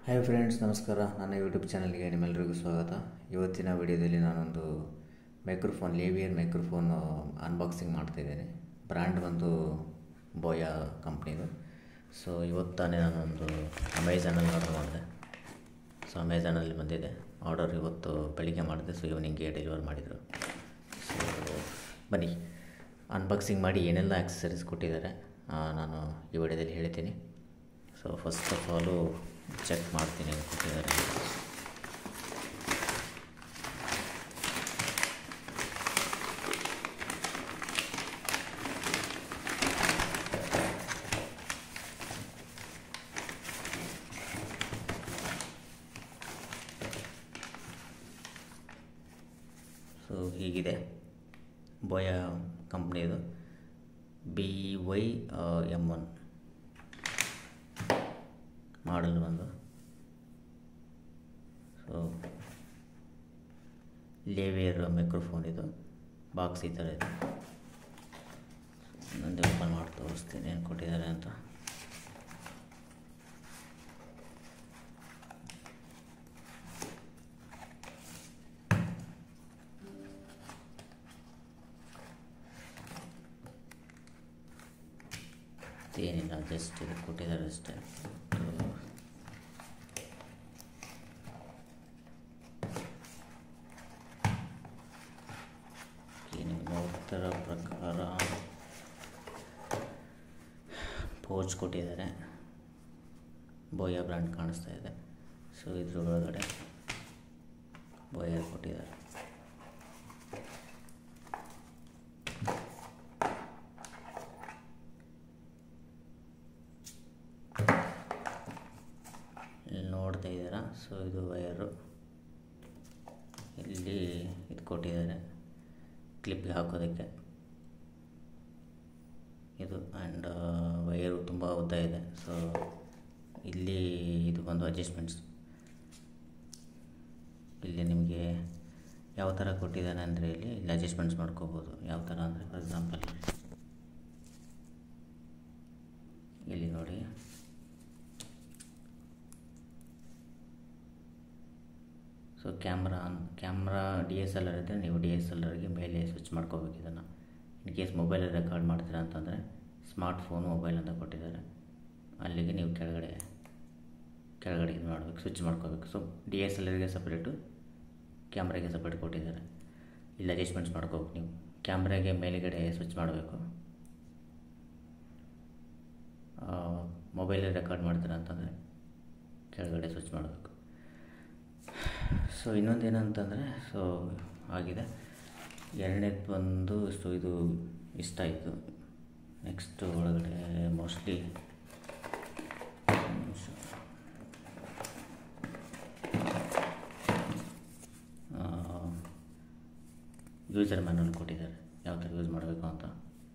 Hi friends ನಮಸ್ಕಾರ ನನ್ನ YouTube ಚಾನಲ್ಗೆ ನಿಮ್ಮೆಲ್ಲರಿಗೂ ಸ್ವಾಗತ ಇವತ್ತಿನ ವಿಡಿಯೋದಲ್ಲಿ ನಾನೊಂದು ಮೈಕ್ರೋಫೋನ್ ಲೇವಿಯರ್ ಮೈಕ್ರೋಫೋನ್ ಅನ್ಬಾಕ್ಸಿಂಗ್ ಮಾಡ್ತಾಯಿದ್ದೇನೆ ಬ್ರ್ಯಾಂಡ್ ಬಂದು ಬೋಯಾ ಕಂಪ್ನಿದು ಸೊ ಇವತ್ತು ತಾನೇ ನಾನೊಂದು ಅಮೆಝಾನಲ್ಲಿ ಆರ್ಡರ್ ಮಾಡಿದೆ ಸೊ ಅಮೆಝಾನಲ್ಲಿ ಬಂದಿದೆ ಆರ್ಡರ್ ಇವತ್ತು ಬೆಳಿಗ್ಗೆ ಮಾಡಿದೆ ಸೊ ಈವ್ನಿಂಗ್ಗೆ ಡೆಲಿವರ್ ಮಾಡಿದರು ಸೊ ಬನ್ನಿ ಅನ್ಬಾಕ್ಸಿಂಗ್ ಮಾಡಿ ಏನೆಲ್ಲ ಆಕ್ಸಸರೀಸ್ ಕೊಟ್ಟಿದ್ದಾರೆ ಆ, ನಾನು ಈ ವಿಡಿಯೋದಲ್ಲಿ ಹೇಳ್ತೀನಿ so first of all check ಮಾಡ್ತೀನಿ ಏನು ಕೊಟ್ಟಿದ್ದಾರೆ ಅಂತ. ಸೊ ಹೀಗಿದೆ ಬೋಯ ಕಂಪ್ನಿದು B Y M one model ಬಂದು ಸೊ ಲೇವಿಯರ್ ಮೈಕ್ರೋಫೋನ್ ಇದು ಬಾಕ್ಸ್ ಈ ಥರ ಇದೆ ನಂದು ಓಪನ್ ಮಾಡಿ ತೋರಿಸ್ತೀನಿ ಏನು ಕೊಟ್ಟಿದ್ದಾರೆ ಅಂತ ಏನಿಲ್ಲ ಜಸ್ಟ್ ಇದು ಕೊಟ್ಟಿದ್ದಾರೆ ಅಷ್ಟೇ ಸೊ, ಈ ನೀವು ನೋಡ್ತಿರೋ ಪ್ರಕಾರ ಪೋಚ್ ಕೊಟ್ಟಿದ್ದಾರೆ ಬೋಯಾ ಬ್ರ್ಯಾಂಡ್ ಕಾಣಿಸ್ತಾ ಇದೆ ಸೊ ಇದ್ರ ಒಳಗಡೆ ಬೋಯಾ ಕೊಟ್ಟಿದ್ದಾರೆ ಇಲ್ಲಿ ನೋಡ್ತಾ ಇದ್ದೀರಾ ಸೊ ಇದು ವಯರು ಇಲ್ಲಿ ಇದು ಕೊಟ್ಟಿದ್ದಾರೆ ಕ್ಲಿಪ್ಗೆ ಹಾಕೋದಕ್ಕೆ ಇದು ಆ್ಯಂಡ್ ವಯರು ತುಂಬ ಉದ್ದ ಇದೆ ಸೊ ಇಲ್ಲಿ ಇದು ಬಂದು ಅಡ್ಜಸ್ಟ್ಮೆಂಟ್ಸ್ ಇಲ್ಲಿ ನಿಮಗೆ ಯಾವ ಥರ ಕೊಟ್ಟಿದ್ದಾನೆ ಅಂದರೆ ಇಲ್ಲಿ ಇಲ್ಲಿ ಅಡ್ಜಸ್ಟ್ಮೆಂಟ್ಸ್ ಮಾಡ್ಕೋಬೋದು ಯಾವ ಥರ ಅಂದರೆ ಫಾರ್ ಎಕ್ಸಾಂಪಲ್ ಇಲ್ಲಿ ನೋಡಿ so camera camera D S L R ಇದ್ದರೆ ನೀವು ಡಿ ಎಸ್ ಎಲ್ ಆರ್ಗೆ ಮೇಲೆ ಸ್ವಿಚ್ ಮಾಡ್ಕೋಬೇಕು ಇದನ್ನು ಇನ್ ಕೇಸ್ ಮೊಬೈಲಲ್ಲಿ ರೆಕಾರ್ಡ್ ಮಾಡ್ತೀರಾ ಅಂತಂದರೆ ಸ್ಮಾರ್ಟ್ ಫೋನು ಮೊಬೈಲ್ ಅಂತ ಕೊಟ್ಟಿದ್ದಾರೆ ಅಲ್ಲಿಗೆ ನೀವು ಕೆಳಗಡೆ ಕೆಳಗಡೆ ಇದು ಮಾಡಬೇಕು ಸ್ವಿಚ್ ಮಾಡ್ಕೋಬೇಕು ಸೊ ಡಿ ಎಸ್ ಎಲ್ ಆರ್ಗೆ ಸಪ್ರೇಟು ಕ್ಯಾಮ್ರಾಗೆ ಸಪ್ರೇಟ್ ಕೊಟ್ಟಿದ್ದಾರೆ ಇಲ್ಲಿ ಅಡ್ಜಸ್ಟ್ಮೆಂಟ್ಸ್ ಮಾಡ್ಕೋಬೇಕು ನೀವು ಕ್ಯಾಮ್ರಾಗೆ ಮೇಲುಗಡೆ ಸ್ವಿಚ್ ಮಾಡಬೇಕು ಮೊಬೈಲಲ್ಲಿ ರೆಕಾರ್ಡ್ ಮಾಡ್ತೀರಾ ಅಂತಂದರೆ ಕೆಳಗಡೆ ಸ್ವಿಚ್ ಮಾಡಬೇಕು ಸೊ ಇನ್ನೊಂದು ಏನಂತಂದರೆ ಸೊ ಆಗಿದೆ ಎರಡನೇದು ಬಂದು ಸೊ ಇದು ಇಷ್ಟ ಆಯಿತು ನೆಕ್ಸ್ಟ್ ಒಳಗಡೆ ಮೋಸ್ಟ್ಲಿ ಯೂಸರ್ ಮ್ಯಾನುವಲ್ ಕೊಟ್ಟಿದ್ದಾರೆ ಯಾವ ಥರ ಯೂಸ್ ಮಾಡಬೇಕು ಅಂತ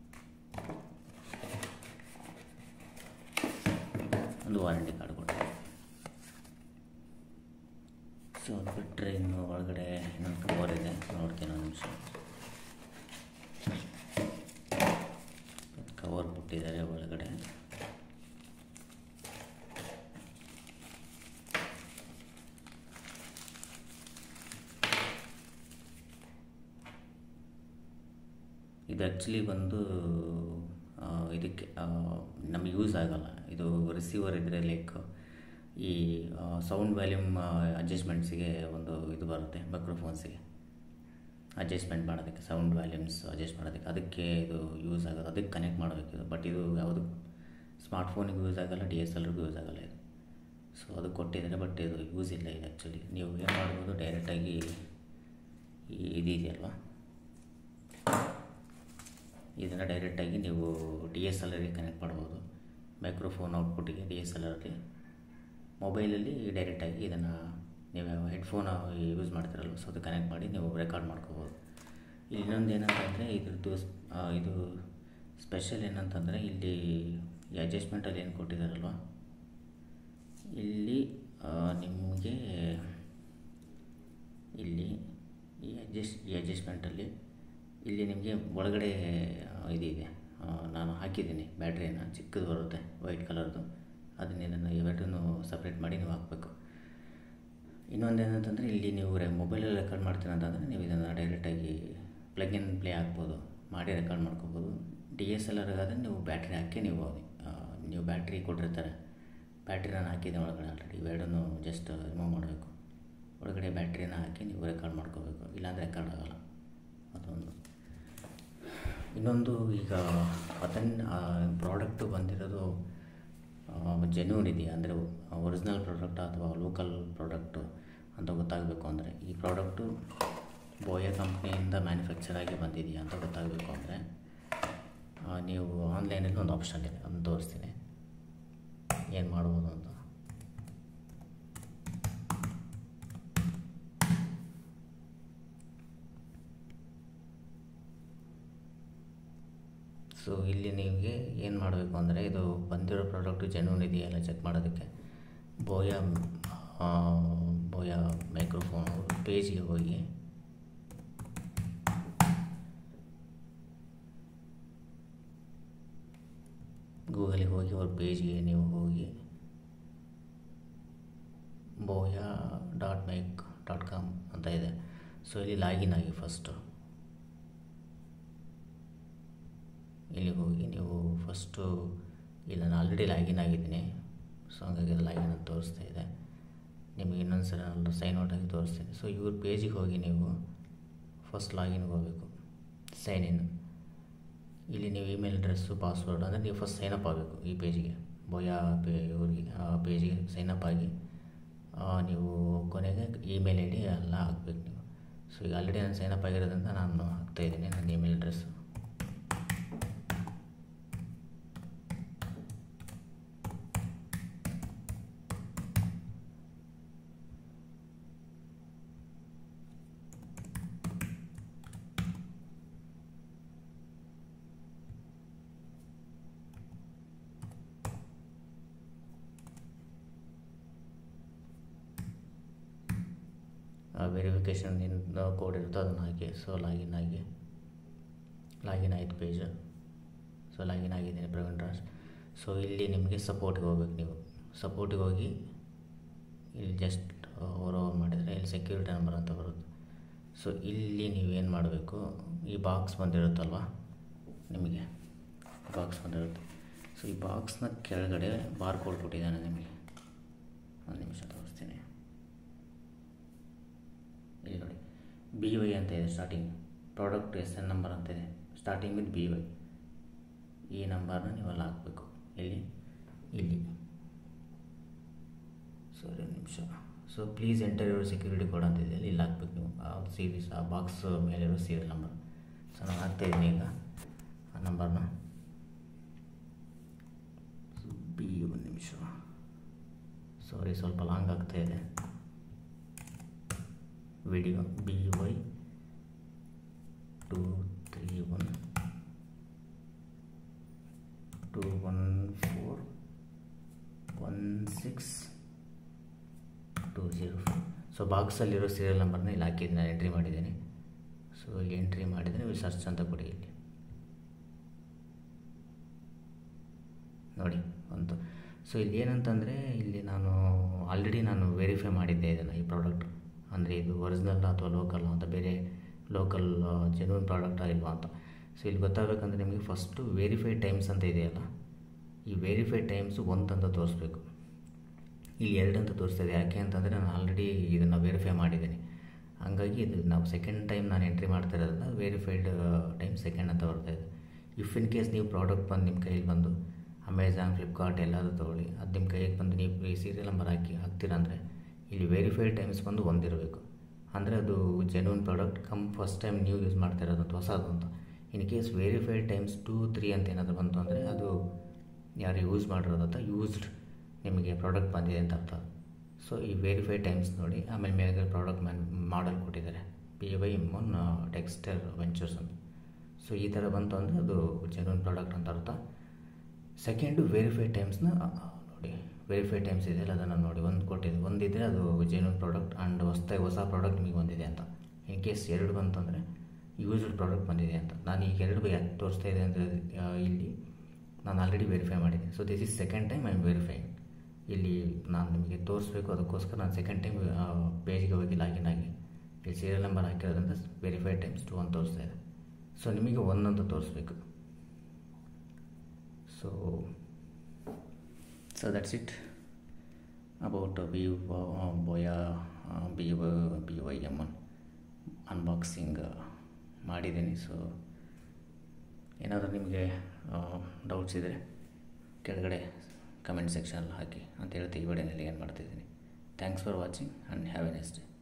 ಒಂದು ವಾರಂಟಿ ಕಾರ್ಡ್ ಕೊಟ್ಟಿದ್ದಾರೆ ಸೊ ಅದು ಬಿಟ್ಟರೆ ಇನ್ನು ಒಳಗಡೆ ಇನ್ನೊಂದು ಕವರ್ ಇದೆ ನೋಡ್ತೀನಿ ಒಂದು ನಿಮಿಷ ಕವರ್ ಕೊಟ್ಟಿದ್ದಾರೆ ಒಳಗಡೆ ಇದು ಆ್ಯಕ್ಚುಲಿ ಬಂದು ಆ, ಇದಕ್ಕೆ ನಮಗೆ ಯೂಸ್ ಆಗಲ್ಲ ಇದು ರಿಸೀವರ್ ಇದ್ದರೆ ಲೈಕ್ ಈ ಸೌಂಡ್ ವ್ಯಾಲ್ಯೂಮ್ ಅಡ್ಜಸ್ಟ್ಮೆಂಟ್ಸಿಗೆ ಒಂದು ಇದು ಬರುತ್ತೆ ಮೈಕ್ರೋಫೋನ್ಸಿಗೆ ಅಡ್ಜಸ್ಟ್ಮೆಂಟ್ ಮಾಡೋದಕ್ಕೆ ಸೌಂಡ್ ವ್ಯಾಲ್ಯೂಮ್ಸ್ ಅಡ್ಜಸ್ಟ್ ಮಾಡೋದಕ್ಕೆ ಅದಕ್ಕೆ ಇದು ಯೂಸ್ ಆಗೋದು ಅದಕ್ಕೆ ಕನೆಕ್ಟ್ ಮಾಡಬೇಕು ಇದು ಬಟ್ ಇದು ಯಾವುದು ಸ್ಮಾರ್ಟ್ಫೋನಿಗೂ ಯೂಸ್ ಆಗಲ್ಲ ಡಿ ಎಸ್ ಎಲ್ರಿಗೂ ಯೂಸ್ ಆಗಲ್ಲ ಇದು ಸೊ ಅದು ಕೊಟ್ಟಿದ್ದಾರೆ ಬಟ್ ಇದು ಯೂಸ್ ಇಲ್ಲ ಇದು ಆ್ಯಕ್ಚುಲಿ ನೀವು ಏನು ಮಾಡ್ಬೋದು ಡೈರೆಕ್ಟಾಗಿ ಈ ಇದು ಇದೆಯಲ್ವಾ ಇದನ್ನು ಡೈರೆಕ್ಟಾಗಿ ನೀವು ಡಿ ಎಸ್ ಎಲ್ ಆರ್ಗೆ ಕನೆಕ್ಟ್ ಮಾಡ್ಬೋದು ಮೈಕ್ರೋಫೋನ್ ಔಟ್ಪುಟ್ಟಿಗೆ ಡಿ ಎಸ್ ಎಲ್ ಆರ್ಗೆ ಮೊಬೈಲಲ್ಲಿ ಡೈರೆಕ್ಟಾಗಿ ಇದನ್ನು ನೀವು ಹೆಡ್ಫೋನ್ ಯೂಸ್ ಮಾಡ್ತೀರಲ್ವ ಸೊ ಅದು ಕನೆಕ್ಟ್ ಮಾಡಿ ನೀವು ರೆಕಾರ್ಡ್ ಮಾಡ್ಕೋಬೋದು ಇಲ್ಲಿ ಇನ್ನೊಂದು ಏನಂತಂದರೆ ಇದ್ರದ್ದು ಸ್- ಆ, ಇದು ಸ್ಪೆಷಲ್ ಏನಂತಂದರೆ ಇಲ್ಲಿ ಈ ಅಡ್ಜಸ್ಟ್ಮೆಂಟಲ್ಲಿ ಏನು ಕೊಟ್ಟಿದ್ದಾರಲ್ವ ಇಲ್ಲಿ ಆ, ನಿಮಗೆ ಇಲ್ಲಿ ಈ ಅಡ್ಜಸ್ಟ್ ಈ ಅಡ್ಜಸ್ಟ್ಮೆಂಟಲ್ಲಿ ಇಲ್ಲಿ ನಿಮಗೆ ಒಳಗಡೆ ಆ, ಇದಿದೆ ಆ, ನಾನು ಹಾಕಿದ್ದೀನಿ ಬ್ಯಾಟ್ರಿಯನ್ನು ಚಿಕ್ಕದು ಬರುತ್ತೆ ವೈಟ್ ಕಲರ್ದು ಅದನ್ನ ಇದನ್ನು ಇವೆರಡನ್ನು ಸಪ್ರೇಟ್ ಮಾಡಿ ನೀವು ಹಾಕಬೇಕು ಇನ್ನೊಂದು ಏನಂತಂದರೆ ಇಲ್ಲಿ ನೀವು ರೆ ಮೊಬೈಲಲ್ಲಿ ರೆಕಾರ್ಡ್ ಮಾಡ್ತೀರ ಅಂತಂದರೆ ನೀವು ಇದನ್ನು ಡೈರೆಕ್ಟಾಗಿ ಪ್ಲಗ್ ಇನ್ ಪ್ಲೇ ಹಾಕ್ಬೋದು ಮಾಡಿ ರೆಕಾರ್ಡ್ ಮಾಡ್ಕೋಬೋದು ಡಿ ಎಸ್ ಎಲ್ ಆರ್ಗಾದರೆ ನೀವು ಬ್ಯಾಟ್ರಿ ಹಾಕಿ ನೀವು ಆ, ನೀವು ಬ್ಯಾಟ್ರಿ ಕೊಟ್ಟಿರ್ತಾರೆ ಬ್ಯಾಟ್ರಿ ನಾನು ಹಾಕಿದ್ದೆ ಒಳಗಡೆ ಆಲ್ರೆಡಿ ಇವೆರಡನ್ನು ಜಸ್ಟ್ ರಿಮೂವ್ ಮಾಡಬೇಕು ಒಳಗಡೆ ಬ್ಯಾಟ್ರಿನ ಹಾಕಿ ನೀವು ರೆಕಾರ್ಡ್ ಮಾಡ್ಕೋಬೇಕು ಇಲ್ಲಾಂದರೆ ರೆಕಾರ್ಡ್ ಆಗೋಲ್ಲ ಅದೊಂದು ಇನ್ನೊಂದು ಈಗ ಅದನ್ನು ಪ್ರಾಡಕ್ಟು ಬಂದಿರೋದು ಜೆನ್ಯೂನ್ ಇದೆಯಾ ಅಂದರೆ ಒರಿಜಿನಲ್ ಪ್ರಾಡಕ್ಟ್ ಅಥವಾ ಲೋಕಲ್ ಪ್ರಾಡಕ್ಟು ಅಂತ ಗೊತ್ತಾಗಬೇಕು ಅಂದರೆ ಈ ಪ್ರಾಡಕ್ಟು ಬೋಯ ಕಂಪ್ನಿಯಿಂದ ಮ್ಯಾನುಫ್ಯಾಕ್ಚರ್ ಆಗಿ ಬಂದಿದೆಯಾ ಅಂತ ಗೊತ್ತಾಗಬೇಕು ಅಂದರೆ ನೀವು ಆನ್ಲೈನಲ್ಲಿ ಒಂದು ಆಪ್ಷನ್ ಇದೆ ಅದನ್ನು ತೋರಿಸ್ತೀನಿ ಏನು ಮಾಡ್ಬೋದು ಅಂತ ಸೊ ಇಲ್ಲಿ ನಿಮಗೆ ಏನು ಮಾಡಬೇಕು ಅಂದರೆ ಇದು ಬಂದಿರೋ ಪ್ರಾಡಕ್ಟು ಜೆನ್ಯೂನ್ ಇದೆಯಲ್ಲ ಚೆಕ್ ಮಾಡೋದಕ್ಕೆ ಬೋಯ ಆ, ಬೋಯ ಮೈಕ್ರೋಫೋನ್ ಪೇಜ್ಗೆ ಹೋಗಿ ಗೂಗಲಿಗೆ ಹೋಗಿ ಅವ್ರ ಪೇಜ್ಗೆ ನೀವು ಹೋಗಿ Boya dot mic dot com ಅಂತ ಇದೆ ಸೊ ಇಲ್ಲಿ ಲಾಗಿನ್ ಆಗಿ ಫಸ್ಟು ಇಲ್ಲಿ ಹೋಗಿ ನೀವು ಫಸ್ಟು ಇಲ್ಲಿ ನಾನು ಆಲ್ರೆಡಿ ಲಾಗಿನ್ ಆಗಿದ್ದೀನಿ ಸೊ ಹಂಗಾಗಿ ಲಾಗಿನ್ ಅಂತ ತೋರಿಸ್ತಾ ಇದೆ ನಿಮಗೆ ಇನ್ನೊಂದು ಸಲ ನಾನು ಸೈನ್ ಔಟ್ ಆಗಿ ತೋರಿಸ್ತೀನಿ ಸೊ ಇವ್ರ ಪೇಜಿಗೆ ಹೋಗಿ ನೀವು ಫಸ್ಟ್ ಲಾಗಿನ್ಗೆ ಹೋಗಬೇಕು ಸೈನ್ ಇನ್ ಇಲ್ಲಿ ನೀವು ಇಮೇಲ್ ಅಡ್ರೆಸ್ಸು ಪಾಸ್ವರ್ಡ್ ಅಂದರೆ ನೀವು ಫಸ್ಟ್ ಸೈನಪ್ ಆಗಬೇಕು ಈ ಪೇಜಿಗೆ ಬೋಯಾ ಪೇ ಇವ್ರಿಗೆ ಆ ಪೇಜಿಗೆ ಸೈನಪ್ ಆಗಿ ಆ, ನೀವು ಕೊನೆಗೆ ಇಮೇಲ್ ಐ ಡಿ ಎಲ್ಲ ಹಾಕ್ಬೇಕು ನೀವು ಸೊ ಈಗ ಆಲ್ರೆಡಿ ನಾನು ಸೈನಪ್ ಆಗಿರೋದ್ರಿಂದ ನಾನು ಹಾಕ್ತಾಯಿದ್ದೀನಿ ನನ್ನ ಇಮೇಲ್ ಅಡ್ರೆಸ್ಸು ವೆರಿಫಿಕೇಷನ್ ಏನು ಕೋಡ್ ಇರುತ್ತೋ ಅದನ್ನು ಹಾಕಿ ಸೊ ಲಾಗಿನ್ ಆಗಿ ಲಾಗಿನ್ ಆಯಿತು ಪೇಜ್ ಸೊ ಲಾಗಿನ್ ಆಗಿದ್ದೀನಿ ಪ್ರವೀಣ್ ರಾಜ್ ಸೊ ಇಲ್ಲಿ ನಿಮಗೆ ಸಪೋರ್ಟ್ಗೆ ಹೋಗ್ಬೇಕು ನೀವು ಸಪೋರ್ಟಿಗೆ ಹೋಗಿ ಇಲ್ಲಿ ಜಸ್ಟ್ ಓವರ್ ಓವರ್ ಮಾಡಿದರೆ ಇಲ್ಲಿ ಸೆಕ್ಯೂರಿಟಿ ನಂಬರ್ ಅಂತ ಬರುತ್ತೆ ಸೊ ಇಲ್ಲಿ ನೀವೇನು ಮಾಡಬೇಕು ಈ ಬಾಕ್ಸ್ ಬಂದಿರುತ್ತಲ್ವ ನಿಮಗೆ ಬಾಕ್ಸ್ ಬಂದಿರುತ್ತೆ ಸೊ ಈ ಬಾಕ್ಸ್ನ ಕೆಳಗಡೆ ಬಾರ್ ಕೋಡ್ ಕೊಟ್ಟಿದ್ದಾನೆ ನಿಮಗೆ ಒಂದು ನಿಮಿಷ ತೋರಿಸ್ತೀನಿ ಇಲ್ಲಿ ನೋಡಿ ಬಿ ವೈ ಅಂತ ಇದೆ starting product S N number ಅಂತ ಇದೆ ಸ್ಟಾರ್ಟಿಂಗ್ ವಿತ್ ಬಿ ವೈ ಈ ನಂಬರ್ನ ನೀವೆಲ್ಲ ಹಾಕಬೇಕು ಇಲ್ಲಿ ಇಲ್ಲಿ ಸಾರಿ ಒಂದು ನಿಮಿಷ ಸೊ ಪ್ಲೀಸ್ ಎಂಟರ್ ಇರೋ ಸೆಕ್ಯೂರಿಟಿ ಕೋಡ್ ಅಂತ ಇದೆ ಇಲ್ಲಿ ಹಾಕ್ಬೇಕು ನೀವು ಆ ಸೀರೀಸ್ ಆ ಬಾಕ್ಸ್ ಮೇಲಿರೋ ಸೀರಿಯಲ್ ನಂಬರ್ ಸೊ ನಾನು ಹಾಕ್ತಾಯಿದ್ದೀನಿ ಈಗ ಆ ನಂಬರ್ನ ಬಿ ಒಂದು ನಿಮಿಷ ಸಾರಿ ಸ್ವಲ್ಪ ಲಾಂಗ್ ಆಗ್ತಾ ಇದೆ video B Y two three one two one four one six two zero four so ಬಾಕ್ಸಲ್ಲಿರೋ ಸೀರಿಯಲ್ ನಂಬರ್ನ ಇಲ್ಲಿ ಹಾಕಿದ್ದು ನಾನು ಎಂಟ್ರಿ ಮಾಡಿದ್ದೀನಿ ಸೊ ಇಲ್ಲಿ ಎಂಟ್ರಿ ಮಾಡಿದರೆ ನೀವು ಸರ್ಚ್ ಅಂತ ಕೊಡಿ ಇಲ್ಲಿ ನೋಡಿ ಒಂದು ಸೊ ಇಲ್ಲಿ ಏನಂತಂದರೆ ಇಲ್ಲಿ ನಾನು ಆಲ್ರೆಡಿ ನಾನು ವೆರಿಫೈ ಮಾಡಿದ್ದೆ ಇದನ್ನು ಈ ಪ್ರಾಡಕ್ಟ್ ಅಂದರೆ ಇದು ಒರಿಜಿನಲ್ ಅಥವಾ ಲೋಕಲ್ ಅಂತ ಬೇರೆ ಲೋಕಲ್ ಜೆನ್ಯೂನ್ ಪ್ರಾಡಕ್ಟಾ ಇಲ್ವಾ ಅಂತ ಸೊ ಇಲ್ಲಿ ಗೊತ್ತಾಗಬೇಕಂದ್ರೆ ನಿಮಗೆ ಫಸ್ಟು ವೆರಿಫೈಡ್ ಟೈಮ್ಸ್ ಅಂತ ಇದೆಯಲ್ಲ ಈ ವೆರಿಫೈಡ್ ಟೈಮ್ಸು ಒಂದು ಅಂತ ತೋರಿಸ್ಬೇಕು ಇಲ್ಲಿ ಎರಡು ಅಂತ ತೋರಿಸ್ತಿದೆ ಯಾಕೆ ಅಂತಂದರೆ ನಾನು ಆಲ್ರೆಡಿ ಇದನ್ನು ವೆರಿಫೈ ಮಾಡಿದ್ದೀನಿ ಹಾಗಾಗಿ ಇದು ನಾವು ಸೆಕೆಂಡ್ ಟೈಮ್ ನಾನು ಎಂಟ್ರಿ ಮಾಡ್ತಾ ಇರೋದ್ರಿಂದ ವೆರಿಫೈಡ್ ಟೈಮ್ ಸೆಕೆಂಡ್ ಅಂತ ಬರ್ತಾ ಇದೆ ಇಫ್ ಇನ್ ಕೇಸ್ ನೀವು ಪ್ರಾಡಕ್ಟ್ ಬಂದು ನಿಮ್ಮ ಕೈಗೆ ಬಂದು ಅಮೆಝಾನ್ ಫ್ಲಿಪ್ಕಾರ್ಟ್ ಎಲ್ಲಾದರೂ ತೊಗೊಳ್ಳಿ ಅದು ನಿಮ್ಮ ಕೈಗೆ ಬಂದು ನೀವು ಈ ಸೀರಿಯಲ್ ನಂಬರ್ ಹಾಕಿ ಹಾಕ್ತೀರಂದರೆ ಇಲ್ಲಿ ವೆರಿಫೈಡ್ ಟೈಮ್ಸ್ ಬಂದು ಒಂದಿರಬೇಕು ಅಂದರೆ ಅದು genuine product come first time ನೀವು ಯೂಸ್ ಮಾಡ್ತಾ ಇರೋದು ಅಂತ ಹೊಸದು ಅಂತ in case verified times two three ಅಂತ ಏನಾದರೂ ಬಂತು ಅಂದರೆ ಅದು ಯಾರು ಯೂಸ್ ಮಾಡಿರೋದು ಅಂತ ಯೂಸ್ಡ್ ನಿಮಗೆ ಪ್ರಾಡಕ್ಟ್ ಬಂದಿದೆ ಅಂತ ಅರ್ಥ ಸೊ ಈ ವೆರಿಫೈಡ್ ಟೈಮ್ಸ್ ನೋಡಿ ಆಮೇಲೆ ಮೇಲೆ ಪ್ರಾಡಕ್ಟ್ ಮ್ಯಾನ್ ಮಾಡಲ್ ಕೊಟ್ಟಿದ್ದಾರೆ ಪಿ ವೈ ಮೊನ್ ಟೆಕ್ಸ್ಟೈಲ್ ವೆಂಚರ್ಸ್ ಅಂತ ಸೊ ಈ ಥರ ಬಂತು ಅಂದರೆ ಅದು ಜೆನ್ಯೂನ್ ಪ್ರಾಡಕ್ಟ್ ಅಂತ ಅರ್ಥ ಸೆಕೆಂಡು ವೆರಿಫೈಡ್ ಟೈಮ್ಸ್ನ ನೋಡಿ ವೆರಿಫೈಡ್ ಟೈಮ್ಸ್ ಇದೆಯಲ್ಲ ಅದನ್ನು ನೋಡಿ ಒಂದು ಕೊಟ್ಟಿದೆ ಒಂದಿದೆ ಅದು ಜೆನ್ಯೂನ್ ಪ್ರಾಡಕ್ಟ್ ಆ್ಯಂಡ್ ಹೊಸ್ದಾಗಿ ಹೊಸ ಪ್ರಾಡಕ್ಟ್ ನಿಮಗೆ ಬಂದಿದೆ ಅಂತ ಇನ್ ಕೇಸ್ ಎರಡು ಬಂತಂದರೆ ಯೂಸ್ಡ್ ಪ್ರಾಡಕ್ಟ್ ಬಂದಿದೆ ಅಂತ ನಾನು ಈಗ ಎರಡು ಯಾಕೆ ತೋರಿಸ್ತಾ ಇದೆ ಅಂದರೆ ಇಲ್ಲಿ ನಾನು ಆಲ್ರೆಡಿ ವೆರಿಫೈ ಮಾಡಿದ್ದೀನಿ so this is second time I am verifying ಇಲ್ಲಿ ನಾನು ನಿಮಗೆ ತೋರಿಸ್ಬೇಕು ಅದಕ್ಕೋಸ್ಕರ ನಾನು ಸೆಕೆಂಡ್ ಟೈಮ್ ಪೇಜ್ಗೆ ಹೋಗಿ ಲಾಗಿನ್ ಆಗಿ ಇಲ್ಲಿ ಸೀರಿಯಲ್ ನಂಬರ್ ಹಾಕಿರೋದ್ರಿಂದ ವೆರಿಫೈಡ್ ಟೈಮ್ಸ್ ಟು ಅಂತ ತೋರಿಸ್ತಾ ಇದೆ ಸೊ ನಿಮಗೆ ಒಂದೊಂದು ತೋರಿಸ್ಬೇಕು so so that's it about B Boya B B Y M one unboxing ಮಾಡಿದ್ದೀನಿ ಸೊ ಏನಾದರೂ ನಿಮಗೆ ಡೌಟ್ಸ್ ಇದ್ದರೆ ಕೆಳಗಡೆ ಕಮೆಂಟ್ ಸೆಕ್ಷನಲ್ಲಿ ಹಾಕಿ ಅಂತ ಹೇಳ್ತಿ ಈ ವಿಡಿಯೋನಲ್ಲಿ ಏನು ಮಾಡ್ತಿದ್ದೀನಿ thanks for watching and have a next day